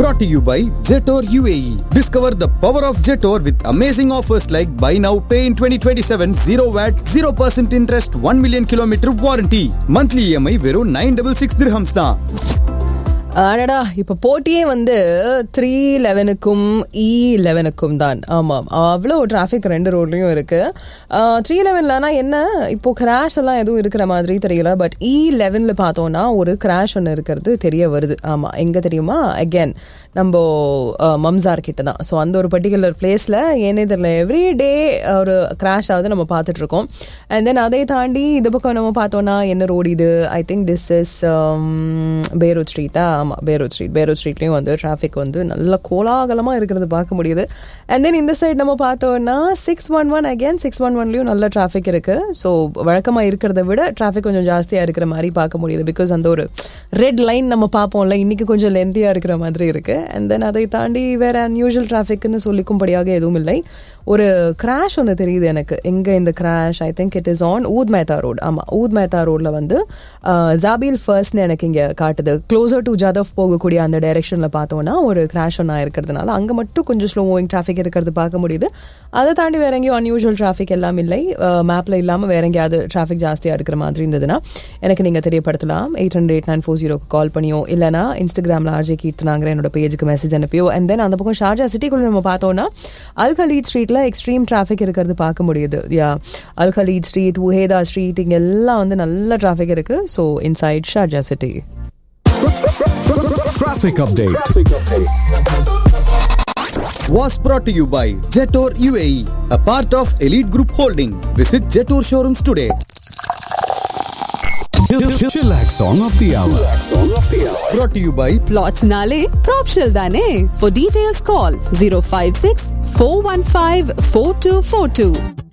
brought to you by Jetor UAE. Discover the power of Jetor with amazing offers like buy now, pay in 2027, 0 VAT, 0% interest, 1 million kilometer warranty. Monthly EMI வெறும் 966 dirhams தான். அடடா இப்போ போட்டியே வந்து three லெவனுக்கும் இ லெவனுக்கும் தான் ஆமாம் அவ்வளோ traffic ரெண்டு ரோட்லையும் இருக்கு த்ரீ லெவன்லனா என்ன இப்போ கிராஷ் எல்லாம் எதுவும் இருக்கிற மாதிரி தெரியல பட் இ லெவனில் பார்த்தோம்னா ஒரு கிராஷ் ஒன்று இருக்கிறது தெரிய வருது ஆமாம் எங்கே தெரியுமா அகேன் நம்ம மம்சார் கிட்ட தான் ஸோ அந்த ஒரு பர்டிகுலர் பிளேஸில் ஏனே தெரியல எவ்ரி டே ஒரு கிராஷ் ஆகுது நம்ம பார்த்துட்டு இருக்கோம் அண்ட் தென் அதை தாண்டி இந்த பக்கம் நம்ம பார்த்தோம்னா என்ன ரோடு இது I think this is Beirut ஸ்ட்ரீட்டா ஆமாம் பேரூட் ஸ்ட்ரீட் பேரூட் ஸ்ட்ரீட்லேயும் வந்து டிராஃபிக் வந்து நல்ல கோலாகலமாக இருக்கிறது பார்க்க முடியுது அண்ட் தென் இந்த சைடு நம்ம பார்த்தோம்னா six one one again six one ஒன்லேயும் நல்ல டிராஃபிக் இருக்குது ஸோ வழக்கமாக இருக்கிறத விட டிராஃபிக் கொஞ்சம் ஜாஸ்தியாக இருக்கிற மாதிரி பார்க்க முடியுது பிகாஸ் அந்த ஒரு ரெட் லைன் நம்ம பார்ப்போம்ல இன்னைக்கு கொஞ்சம் லென்த்தியாக இருக்கிற மாதிரி இருக்குது அண்ட் தென் அதை தாண்டி வேற அன்யூஷுவல் டிராஃபிக்னு சொல்லிக்கும்படியாக எதுவும் இல்லை ஒரு கிராஷ் ஒன்று தெரியுது எனக்கு எங்கே இந்த crash I think it is on Oud Metha road ஆமாம் ஊத் மேத்தா ரோடில் வந்து ஜாபீல் ஃபர்ஸ்ட்னு எனக்கு இங்கே காட்டுது க்ளோசர் டு ஜாதவ் போகக்கூடிய அந்த டைரெக்ஷனில் பார்த்தோன்னா ஒரு கிராஷ் ஒன்றா இருக்கிறதுனால அங்கே மட்டும் கொஞ்சம் ஸ்லோ மூவிங் டிராஃபிக் இருக்கிறது பார்க்க முடியுது அதை தாண்டி வேற எங்கேயும் அன்யூஷுவல் டிராஃபிக் எல்லாம் இல்லை மேப்பில் இல்லாமல் வேற எங்கேயாவது டிராஃபிக் ஜாஸ்தியாக இருக்கிற மாதிரி இருந்ததுன்னா எனக்கு நீங்கள் தெரியப்படுத்தலாம் eight hundred eight nine four ஜீரோக்கு கால் பண்ணியோ இல்லைனா இன்ஸ்டாகிராமில் ஆர்ஜே கீர்த்தனாங்கிற என்னோட பேஜுக்கு மெசேஜ் அனுப்பியோ அண்ட் தென் அந்த பக்கம் ஷார்ஜா சிட்டிக்குள்ள நம்ம பார்த்தோம்னா அல்கலீத் ஸ்ட்ரீட்டில் எக்ஸ்ட்ரீம் டிராஃபிக் இருக்கிறது பார்க்க முடியுது யா அல்கலீத் ஸ்ட்ரீட் உஹேதா ஸ்ட்ரீட் இங்கே எல்லாம் வந்து நல்ல டிராஃபிக் இருக்கு so inside Sharjah city Traffic update. Was brought to you by Jetor UAE, a part of Elite Group Holding. Visit Jetor showrooms today. Chillax song of the hour. Brought to you by Plots Nale, Propshell Dane. For details, call 056 415 4242.